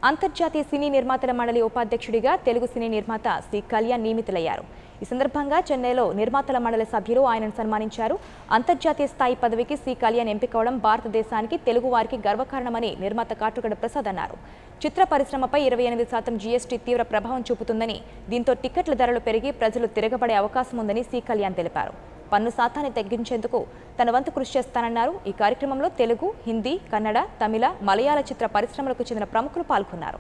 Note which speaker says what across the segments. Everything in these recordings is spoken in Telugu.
Speaker 1: అంతర్జాతీయ సినీ నిర్మాతల మండలి ఉపాధ్యక్షుడిగా తెలుగు సినీ నిర్మాత శ్రీ కళ్యాణ్ నియమితులయ్యారు ఈ సందర్భంగా చెన్నైలో నిర్మాతల మండలి సభ్యులు ఆయనను సన్మానించారు అంతర్జాతీయ స్థాయి పదవికి శ్రీ కళ్యాణ్ ఎంపికవడం భారతదేశానికి తెలుగు వారికి గర్వకారణమని నిర్మాత కాటుగడ ప్రసాద్ అన్నారు చిత్ర పరిశ్రమపై ఇరవై ఎనిమిది శాతం జీఎస్టీ తీవ్ర ప్రభావం చూపుతుందని దీంతో టికెట్ల ధరలు పెరిగి ప్రజలు తిరగబడే అవకాశం ఉందని సి కళ్యాణ్ తెలిపారు పన్ను శాతాన్ని తగ్గించేందుకు తన వంతు కృషి చేస్తానన్నారు ఈ కార్యక్రమంలో తెలుగు హిందీ కన్నడ తమిళ మలయాళ చిత్ర పరిశ్రమలకు చెందిన ప్రముఖులు పాల్గొన్నారు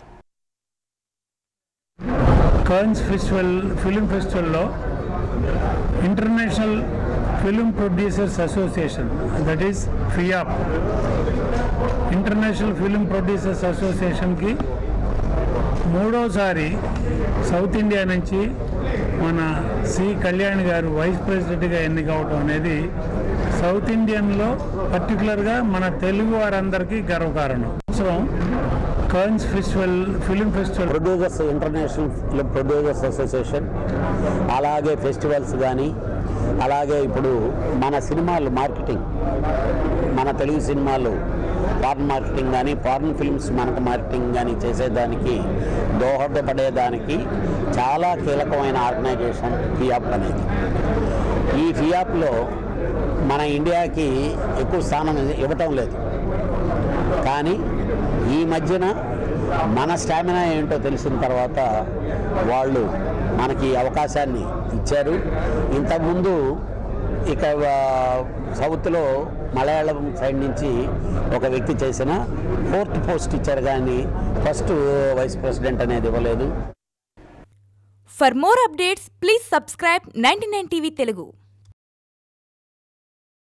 Speaker 2: కర్న్స్ ఫెస్టివల్ ఫిలిం ఫెస్టివల్లో international film producers association that is FIAPF international film producers అసోసియేషన్కి మూడోసారి సౌత్ ఇండియా నుంచి మన సి కళ్యాణ్ గారు వైస్ ప్రెసిడెంట్గా ఎన్నికవటం అనేది సౌత్ ఇండియన్లో పర్టికులర్గా మన తెలుగు వారందరికీ గర్వకారణం అవసరం Cannes festival film festival
Speaker 3: producers international film producers association అలాగే ఫెస్టివల్స్ కానీ అలాగే ఇప్పుడు మన సినిమాలు మార్కెటింగ్ మన తెలుగు సినిమాలు ఫారెన్ మార్కెటింగ్ కానీ ఫారెన్ ఫిల్మ్స్ మనకు మార్కెటింగ్ కానీ చేసేదానికి దోహదపడేదానికి చాలా కీలకమైన ఆర్గనైజేషన్ ఫియాప్ అనేది ఈ ఫియాప్లో మన ఇండియాకి ఎక్కువ స్థానం ఇవ్వటం లేదు కానీ ఈ మధ్యన మన స్టామినా ఏంటో తెలిసిన తర్వాత వాళ్ళు మనకి ఈ అవకాశాన్ని ఇచ్చారు ఇంతకుముందు ఇక ఆ, సౌత్లో మలయాళం సైడ్ నుంచి ఒక వ్యక్తి చేసిన ఫోర్త్ పోస్ట్ ఇచ్చారు కానీ ఫస్ట్ వైస్ ప్రెసిడెంట్ అనేది ఇవ్వలేదు
Speaker 1: for more updates please subscribe ninety nine TV Telugu